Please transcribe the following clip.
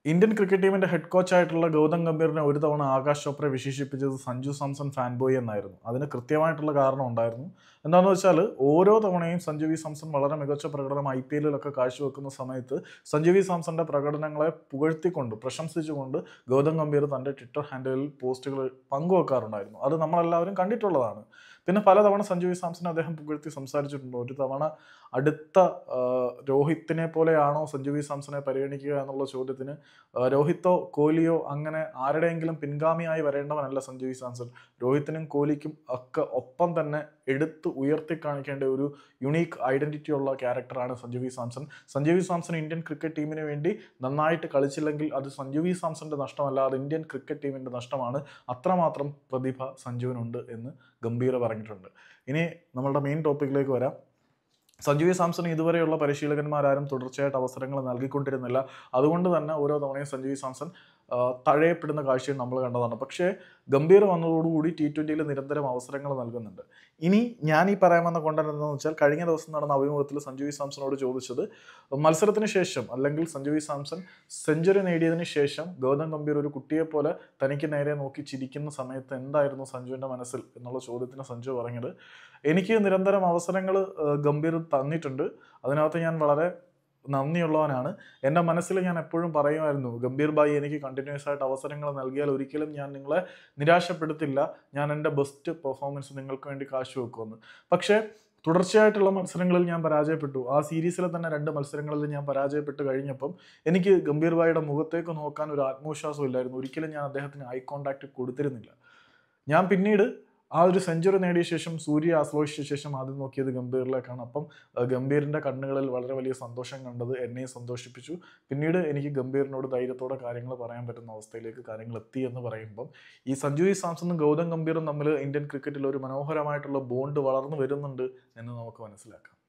Indian cricket ടീമിന്റെ head കോച്ചായിട്ടുള്ള ഗൗതം ഗംഭീറിനെ ഒരു തവണ ആകാശ് ചോപ്ര വിശേഷിപ്പിച്ചത് സഞ്ജു സാംസൺ ഫാൻ ബോയ് എന്നായിരുന്നു അതിന് കൃത്യമായിട്ടുള്ള കാരണം ഉണ്ടായിരുന്നു എന്താണെന്ന് വെച്ചാൽ ഓരോ തവണയും സഞ്ജു വി സാംസൺ വളരെ മികച്ച പ്രകടനം ഐ പി എല്ലിലൊക്കെ കാഴ്ചവെക്കുന്ന സമയത്ത് സഞ്ജു വി സാംസന്റെ പ്രകടനങ്ങളെ പുകഴ്ത്തിക്കൊണ്ട് പ്രശംസിച്ചുകൊണ്ട് ഗൗതം ഗംഭീർ തന്റെ ട്വിറ്റർ ഹാൻഡിലിൽ പോസ്റ്റുകൾ പങ്കുവെക്കാറുണ്ടായിരുന്നു അത് നമ്മളെല്ലാവരും കണ്ടിട്ടുള്ളതാണ് പിന്നെ പലതവണ സഞ്ജു വി സാംസൺ അദ്ദേഹം പുകഴ്ത്തി സംസാരിച്ചിട്ടുണ്ട് ഒരു തവണ അടുത്ത ആ, രോഹിത്തിനെ പോലെയാണോ സഞ്ജു വി സാംസണെ പരിഗണിക്കുക എന്നുള്ള ചോദ്യത്തിന് ആ, രോഹിത്തോ കോഹ്ലിയോ അങ്ങനെ ആരുടെയെങ്കിലും പിൻഗാമിയായി വരേണ്ടവനല്ല സഞ്ജു വി സാംസൺ രോഹിത്തിനും കോഹ്ലിക്കും ഒക്കെ ഒപ്പം തന്നെ എടുത്ത് ഉയർത്തി കാണിക്കേണ്ട ഒരു യുണീക്ക് ഐഡന്റിറ്റി ഉള്ള ക്യാരക്ടറാണ് Sanju V Samson Sanju V Samson Indian cricket ടീമിന് വേണ്ടി നന്നായിട്ട് കളിച്ചില്ലെങ്കിൽ അത് സഞ്ജു വി സാംസന്റെ നഷ്ടമല്ല അത് ഇന്ത്യൻ ക്രിക്കറ്റ് ടീമിന്റെ നഷ്ടമാണ് അത്രമാത്രം പ്രതിഭ സഞ്ജുവിനുണ്ട് എന്ന് ഗംഭീര പറഞ്ഞിട്ടുണ്ട് ഇനി നമ്മളുടെ മെയിൻ ടോപ്പിക്കിലേക്ക് വരാം സഞ്ജു വി സാംസൺ ഇതുവരെയുള്ള പരിശീലകന്മാരാരും തുടർച്ചയായിട്ട് അവസരങ്ങൾ നൽകിക്കൊണ്ടിരുന്നില്ല അതുകൊണ്ട് തന്നെ ഓരോ തവണയും സഞ്ജു വി സാംസൺ ആ, തഴയപ്പെടുന്ന കാഴ്ചയും നമ്മൾ കണ്ടതാണ് പക്ഷേ ഗംഭീർ വന്നതോടുകൂടി ടി ട്വൻ്റിയിൽ നിരന്തരം അവസരങ്ങൾ നൽകുന്നുണ്ട് ഇനി ഞാൻ ഈ പറയാമെന്ന കൊണ്ടത് എന്താണെന്ന് വെച്ചാൽ കഴിഞ്ഞ ദിവസം നടന്ന അഭിമുഖത്തിൽ സഞ്ജു വി സാംസണോട് ചോദിച്ചത് മത്സരത്തിന് ശേഷം അല്ലെങ്കിൽ സഞ്ജു വി സാംസൺ സെഞ്ചുറി നേടിയതിന് ശേഷം ഗൗതം ഗംഭീർ ഒരു കുട്ടിയെ പോലെ തനിക്ക് നേരെ നോക്കി ചിരിക്കുന്ന സമയത്ത് എന്തായിരുന്നു സഞ്ജുവിൻ്റെ മനസ്സിൽ എന്നുള്ള ചോദ്യത്തിന് സഞ്ജു പറഞ്ഞത് എനിക്ക് നിരന്തരം അവസരങ്ങൾ ഗംഭീർ തന്നിട്ടുണ്ട് അതിനകത്ത് ഞാൻ വളരെ നന്ദിയുള്ളവനാണ് എൻ്റെ മനസ്സിൽ ഞാൻ എപ്പോഴും പറയുമായിരുന്നു ഗംഭീർ ബായി എനിക്ക് കണ്ടിന്യൂസ് ആയിട്ട് അവസരങ്ങൾ നൽകിയാൽ ഒരിക്കലും ഞാൻ നിങ്ങളെ നിരാശപ്പെടുത്തില്ല ഞാൻ എൻ്റെ ബെസ്റ്റ് പെർഫോമൻസ് നിങ്ങൾക്ക് വേണ്ടി കാഴ്ചവെക്കുമെന്ന് പക്ഷേ തുടർച്ചയായിട്ടുള്ള മത്സരങ്ങളിൽ ഞാൻ പരാജയപ്പെട്ടു ആ സീരീസിലെ തന്നെ രണ്ട് മത്സരങ്ങളിൽ ഞാൻ പരാജയപ്പെട്ട് കഴിഞ്ഞപ്പം എനിക്ക് ഗംഭീർ ബായിയുടെ മുഖത്തേക്ക് നോക്കാൻ ഒരു ആത്മവിശ്വാസം ഇല്ലായിരുന്നു ഒരിക്കലും ഞാൻ അദ്ദേഹത്തിന് ഐ കോണ്ടാക്ട് കൊടുത്തിരുന്നില്ല ഞാൻ പിന്നീട് ആ ഒരു സെഞ്ചുറി നേടിയ ശേഷം സൂര്യ ആശ്ലേഷിച്ച ശേഷം ആദ്യം നോക്കിയത് ഗംഭീറിലേക്കാണ് അപ്പം അഹ് ഗംഭീറിന്റെ കണ്ണുകളിൽ വളരെ വലിയ സന്തോഷം കണ്ടത് എന്നെയും സന്തോഷിപ്പിച്ചു പിന്നീട് എനിക്ക് ഗംഭീറിനോട് ധൈര്യത്തോടെ കാര്യങ്ങൾ പറയാൻ പറ്റുന്ന അവസ്ഥയിലേക്ക് കാര്യങ്ങൾ എത്തി എന്ന് പറയുമ്പം ഈ സഞ്ജു വി സാംസണും ഗൗതം ഗംഭീറും തമ്മിൽ ഇന്ത്യൻ ക്രിക്കറ്റിൽ ഒരു മനോഹരമായിട്ടുള്ള ബോണ്ട് വളർന്നു വരുന്നുണ്ട് എന്ന് നമുക്ക് മനസ്സിലാക്കാം